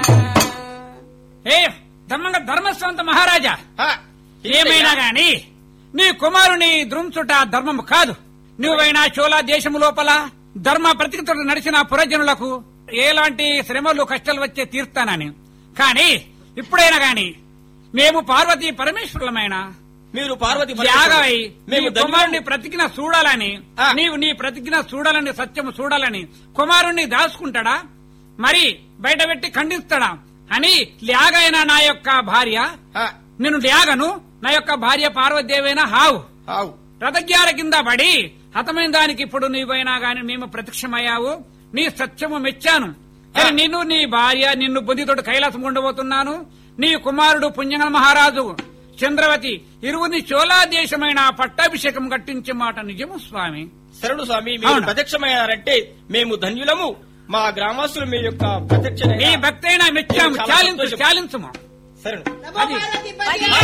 ఏ ధర్మంగా ధర్మస్వంత మహారాజా హ, ఏమైనా గాని నీ కుమారుని దృంచుట ధర్మము కాదు నువ్వైనా చోళ దేశము లోపల ధర్మ ప్రతికతలు నడిచిన పురజనులకు ఎలాంటి శ్రమలు కష్టాలు వచ్చే తీర్తానని కాని ఇప్పుడైనా గాని మేము పార్వతీ పరమేశ్వరులమైన మీరు పార్వతి త్యాగమై నీ మేము కుమారుని ధన్యులము. ప్రతిజ్ఞ చూడాలని ఆ. నీవు నీ ప్రతిజ్ఞ చూడాలని సత్యము చూడాలని కుమారుణ్ణి దాచుకుంటాడా మరి బయట పెట్టి ఖండిస్తాడా అని ల్యాగైన నా యొక్క భార్య హ, నేను ల్యాగను నా యొక్క భార్య పార్వతీదేవైన హావు ఆవు రథజ్ఞాల కింద పడి హతమైన దానికి ఇప్పుడు నీవైనా గాని మేము ప్రత్యక్షమయ్యావు నీ సత్యము మెచ్చాను కానీ నిన్ను నీ భార్య నిన్ను బుద్ధితోటి కైలాసం ఉండబోతున్నాను నీ కుమారుడు పుణ్యంగన మహారాజు చంద్రవతి ఇరువుని చోళా దేశమైన పట్టాభిషేకం కట్టించే మాట నిజము స్వామి శరణు స్వామి మీరు అవునా? ప్రత్యక్షమయ్యారంటే మేము ధన్యులము మా గ్రామస్తులు మీ యొక్క ప్రత్యక్ష నీ భక్తైన మెచ్చాము చాలా చాలించు సంతోషం. చాలించుము శరణు నమో అది- పార్వతీ పతి